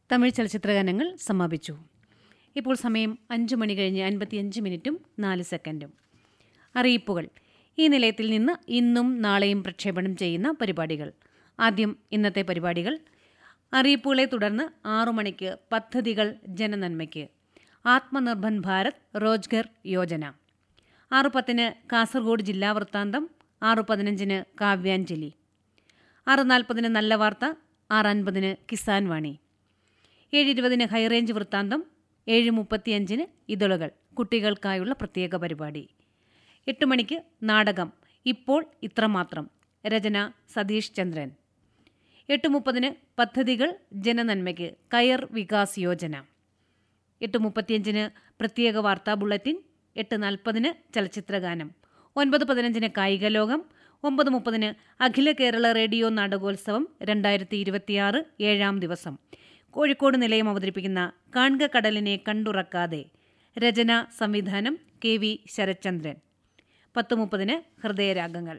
തമിഴ് ചലച്ചിത്രഗാനങ്ങൾ സമാപിച്ചു ഇപ്പോൾ സമയം അഞ്ച് മണി കഴിഞ്ഞ് അൻപത്തിയഞ്ച് മിനിറ്റും നാല് സെക്കൻഡും അറിയിപ്പുകൾ ഈ നിലയത്തിൽ നിന്ന് ഇന്നും നാളെയും പ്രക്ഷേപണം ചെയ്യുന്ന പരിപാടികൾ ആദ്യം ഇന്നത്തെ പരിപാടികൾ അറിയിപ്പുകളെ തുടർന്ന് ആറു മണിക്ക് പദ്ധതികൾ ജനനന്മയ്ക്ക് ആത്മനിർഭർ ഭാരത് റോജ്ഗർ യോജന ആറ് പത്തിന് കാസർഗോഡ് ജില്ലാ വൃത്താന്തം ആറ് പതിനഞ്ചിന് കാവ്യാഞ്ജലി ആറ് നാൽപ്പതിന് നല്ല വാർത്ത ആറ് അൻപതിന് കിസാൻ വാണി ഏഴ് ഇരുപതിന് ഹൈറേഞ്ച് വൃത്താന്തം ഏഴ് മുപ്പത്തിയഞ്ചിന് ഇതളുകൾ കുട്ടികൾക്കായുള്ള പ്രത്യേക പരിപാടി എട്ട് മണിക്ക് നാടകം ഇപ്പോൾ ഇത്രമാത്രം രചന സതീഷ് ചന്ദ്രൻ എട്ട് മുപ്പതിന് പദ്ധതികൾ ജനനന്മയ്ക്ക് കയർ വികാസ് യോജന എട്ട് മുപ്പത്തിയഞ്ചിന് പ്രത്യേക വാർത്താ ബുള്ളറ്റിൻ എട്ട് നാൽപ്പതിന് ചലച്ചിത്രഗാനം ഒൻപത് പതിനഞ്ചിന് കായിക ലോകം ഒമ്പത് മുപ്പതിന് അഖില കേരള റേഡിയോ നാടകോത്സവം രണ്ടായിരത്തി ഇരുപത്തിയാറ് ഏഴാം ദിവസം കോഴിക്കോട് നിലയം അവതരിപ്പിക്കുന്ന കാൺക കടലിനെ കണ്ടുറക്കാതെ രചന സംവിധാനം കെ വി ശരത്ചന്ദ്രൻ പത്ത് മുപ്പതിന് ഹൃദയരാഗങ്ങൾ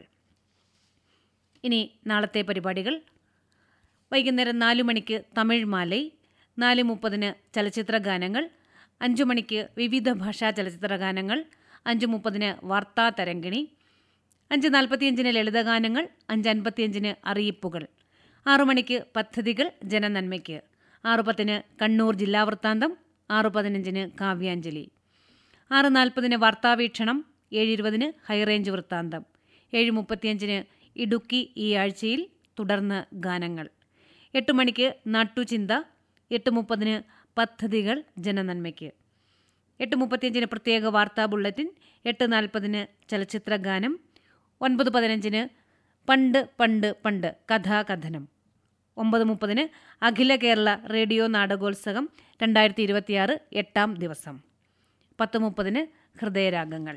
ഇനി നാളത്തെ പരിപാടികൾ വൈകുന്നേരം നാലു മണിക്ക് തമിഴ് മാലൈ നാല് മുപ്പതിന് ചലച്ചിത്ര ഗാനങ്ങൾ അഞ്ചു മണിക്ക് വിവിധ ഭാഷാ ചലച്ചിത്ര ഗാനങ്ങൾ അഞ്ച് മുപ്പതിന് വാർത്താ തരംഗിണി അഞ്ച് നാൽപ്പത്തിയഞ്ചിന് ലളിതഗാനങ്ങൾ അഞ്ച് അൻപത്തിയഞ്ചിന് അറിയിപ്പുകൾ ആറു മണിക്ക് പദ്ധതികൾ ജനനന്മയ്ക്ക് ആറു പത്തിന് കണ്ണൂർ ജില്ലാ വൃത്താന്തം ആറു പതിനഞ്ചിന് കാവ്യാഞ്ജലി ആറ് നാൽപ്പതിന് വാർത്താവീക്ഷണം ഏഴ് ഇരുപതിന് ഹൈറേഞ്ച് വൃത്താന്തം ഏഴ് മുപ്പത്തിയഞ്ചിന് ഇടുക്കി ഈ ആഴ്ചയിൽ തുടർന്ന് ഗാനങ്ങൾ എട്ട് മണിക്ക് നാട്ടുചിന്ത എട്ട് മുപ്പതിന് പദ്ധതികൾ ജനനന്മയ്ക്ക് എട്ട് മുപ്പത്തിയഞ്ചിന് പ്രത്യേക വാർത്താ ബുള്ളറ്റിൻ എട്ട് നാൽപ്പതിന് ചലച്ചിത്ര ഗാനം ഒൻപത് പതിനഞ്ചിന് പണ്ട് പണ്ട് പണ്ട് കഥാകഥനം ഒമ്പത് മുപ്പതിന് അഖില കേരള റേഡിയോ നാടകോത്സവം രണ്ടായിരത്തി ഇരുപത്തിയാറ് എട്ടാം ദിവസം പത്ത് മുപ്പതിന് ഹൃദയരാഗങ്ങൾ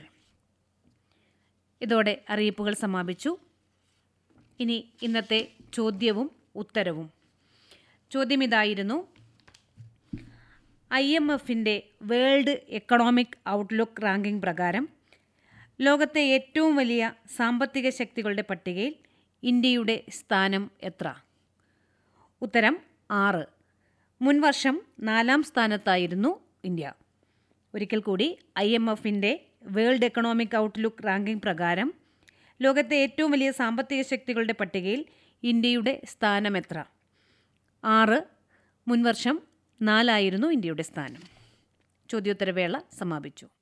ഇതോടെ അറിയിപ്പുകൾ സമാപിച്ചു ഇനി ഇന്നത്തെ ചോദ്യവും ഉത്തരവും ചോദ്യം ഇതായിരുന്നു ഐ എം എഫിൻ്റെ വേൾഡ് എക്കണോമിക് ഔട്ട്ലുക്ക് റാങ്കിംഗ് പ്രകാരം ലോകത്തെ ഏറ്റവും വലിയ സാമ്പത്തിക ശക്തികളുടെ പട്ടികയിൽ ഇന്ത്യയുടെ സ്ഥാനം എത്ര ഉത്തരം ആറ് മുൻവർഷം നാലാം സ്ഥാനത്തായിരുന്നു ഇന്ത്യ ഒരിക്കൽ കൂടി ഐ എം എഫിൻ്റെ വേൾഡ് എക്കണോമിക് ഔട്ട്ലുക്ക് റാങ്കിംഗ് പ്രകാരം ലോകത്തെ ഏറ്റവും വലിയ സാമ്പത്തിക ശക്തികളുടെ പട്ടികയിൽ ഇന്ത്യയുടെ സ്ഥാനം എത്ര ആറ് മുൻവർഷം നാലായിരുന്നു ഇന്ത്യയുടെ സ്ഥാനം ചോദ്യോത്തരവേള സമാപിച്ചു